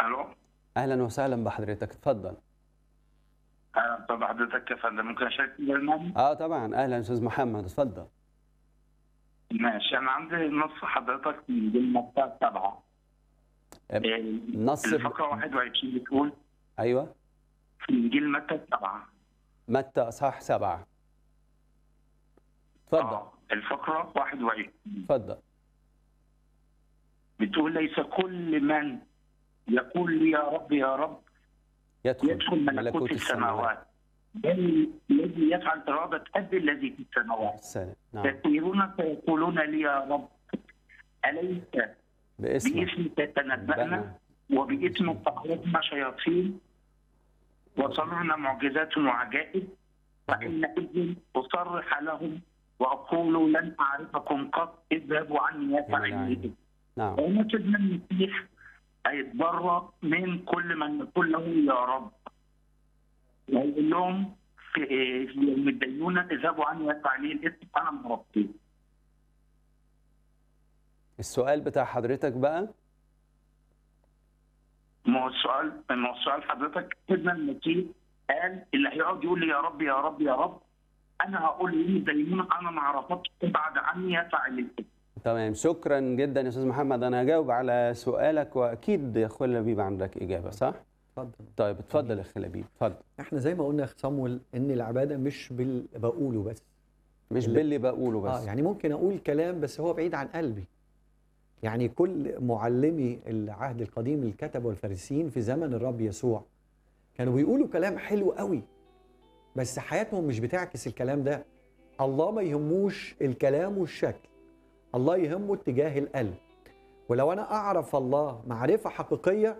الو اهلا وسهلا بحضرتك اتفضل أهلا طب حضرتك يا فندم ممكن اشارك في البرنامج؟ اه طبعا اهلا استاذ محمد اتفضل ماشي انا عندي نص حضرتك في انجيل متى سبعه أب- إيه، نص ب- الفقره 21 بتقول ايوه في انجيل متى سبعه متى اصحاح سبعه اتفضل آه، الفقره 21 اتفضل بتقول ليس كل من يقول لي يا رب يا رب يدخل, يدخل ملكوت السماوات بل الذي يفعل اراده ابي الذي في السماوات السلام نعم كثيرون سيقولون لي يا رب اليس باسمك باسمك تنبأنا بنا. وباسمك أخرجنا شياطين وصنعنا معجزات وعجائب فإنئذ أصرح لهم وأقول لن أعرفكم قط اذهبوا عني يا يا ملاعين. فاعلين نعم وهنا سيدنا المسيح هيتبرأ من كل من يقول له يا رب ويقول لهم في في يوم الدينونة اذهبوا عني يا فاعلين الاسم أنا مربي السؤال بتاع حضرتك بقى ما هو السؤال ما هو السؤال حضرتك سيدنا المسيح قال اللي هيقعد يقول لي يا رب يا رب يا رب انا هقول لي دايما انا ما عرفتش ابعد عني يا فاعل الاسم تمام شكرا جدا يا استاذ محمد انا هجاوب على سؤالك واكيد يا اخويا لبيب عندك اجابه صح اتفضل طيب اتفضل يا اخي لبيب اتفضل احنا زي ما قلنا يا اخ صامويل ان العباده مش باللي بقوله بس مش اللي- باللي بقوله بس اه يعني ممكن اقول كلام بس هو بعيد عن قلبي يعني كل معلمي العهد القديم الكتبه والفارسيين في زمن الرب يسوع كانوا بيقولوا كلام حلو قوي بس حياتهم مش بتعكس الكلام ده الله ما يهموش الكلام والشكل الله يهمه اتجاه القلب ولو انا اعرف الله معرفه حقيقيه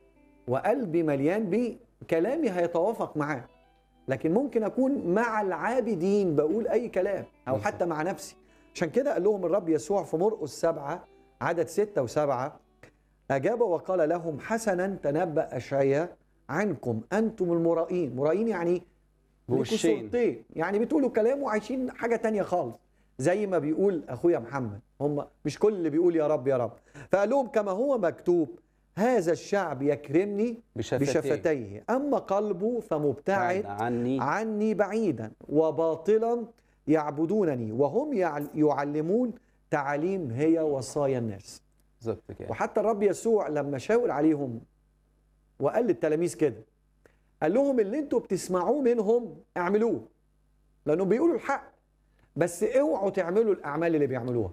وقلبي مليان بيه كلامي هيتوافق معاه لكن ممكن اكون مع العابدين بقول اي كلام او بالظبط. حتى مع نفسي عشان كده قال لهم الرب يسوع في مرقس سبعة عدد ستة وسبعة أجاب وقال لهم حسنا تنبأ أشعياء عنكم أنتم المرائين مرائين يعني ليكوا بوشين. صورتين يعني بتقولوا كلام وعايشين حاجة تانية خالص زي ما بيقول أخويا محمد هم مش كل اللي بيقول يا رب يا رب فقال لهم كما هو مكتوب هذا الشعب يكرمني بشفتيه. بشفتيه أما قلبه فمبتعد بعد عني عني بعيدا وباطلا يعبدونني وهم يعل- يعلمون تعاليم هي وصايا الناس بالظبط كده وحتى الرب يسوع لما شاور عليهم وقال للتلاميذ كده قال لهم اللي انتوا بتسمعوه منهم اعملوه لانهم بيقولوا الحق بس اوعوا تعملوا الاعمال اللي بيعملوها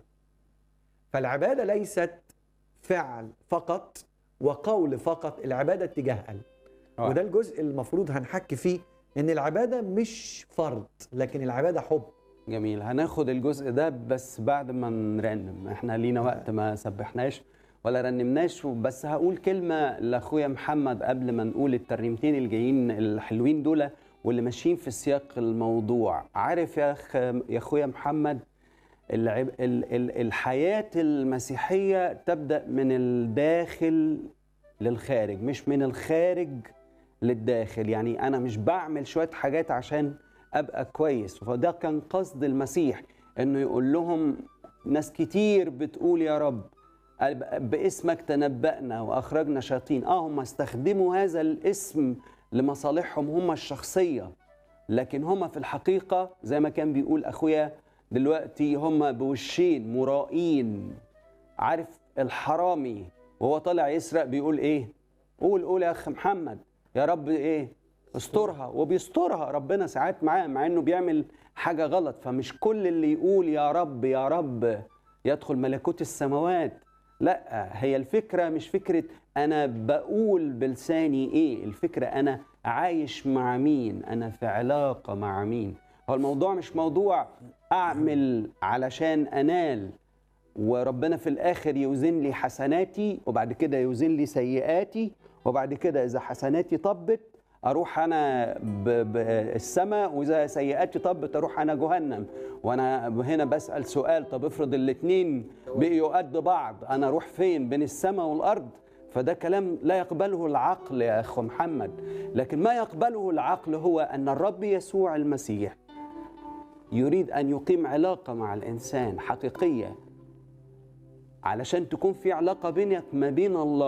فالعباده ليست فعل فقط وقول فقط العباده اتجاه قلب آه. وده الجزء المفروض هنحكي فيه ان العباده مش فرض لكن العباده حب جميل هناخد الجزء ده بس بعد ما نرنم احنا لينا وقت ما سبحناش ولا رنمناش بس هقول كلمة لأخويا محمد قبل ما نقول الترنيمتين الجايين الحلوين دول واللي ماشيين في سياق الموضوع عارف يا أخ يا أخويا محمد العب ال ال الحياة المسيحية تبدأ من الداخل للخارج مش من الخارج للداخل يعني أنا مش بعمل شوية حاجات عشان أبقى كويس فده كان قصد المسيح إنه يقول لهم ناس كتير بتقول يا رب باسمك تنبأنا وأخرجنا شياطين آه هم استخدموا هذا الاسم لمصالحهم هم الشخصية لكن هم في الحقيقة زي ما كان بيقول أخويا دلوقتي هم بوشين مرائين عارف الحرامي وهو طالع يسرق بيقول ايه قول قول يا اخ محمد يا رب ايه استرها وبيسترها ربنا ساعات معاه مع انه بيعمل حاجه غلط فمش كل اللي يقول يا رب يا رب يدخل ملكوت السماوات لا هي الفكره مش فكره انا بقول بلساني ايه الفكره انا عايش مع مين انا في علاقه مع مين هو الموضوع مش موضوع اعمل علشان انال وربنا في الاخر يوزن لي حسناتي وبعد كده يوزن لي سيئاتي وبعد كده اذا حسناتي طبت اروح انا بالسماء واذا سيئاتي طبت اروح انا جهنم وانا هنا بسال سؤال طب افرض الاثنين بقيوا قد بعض انا اروح فين بين السماء والارض فده كلام لا يقبله العقل يا اخو محمد لكن ما يقبله العقل هو ان الرب يسوع المسيح يريد ان يقيم علاقه مع الانسان حقيقيه علشان تكون في علاقه بينك ما بين الله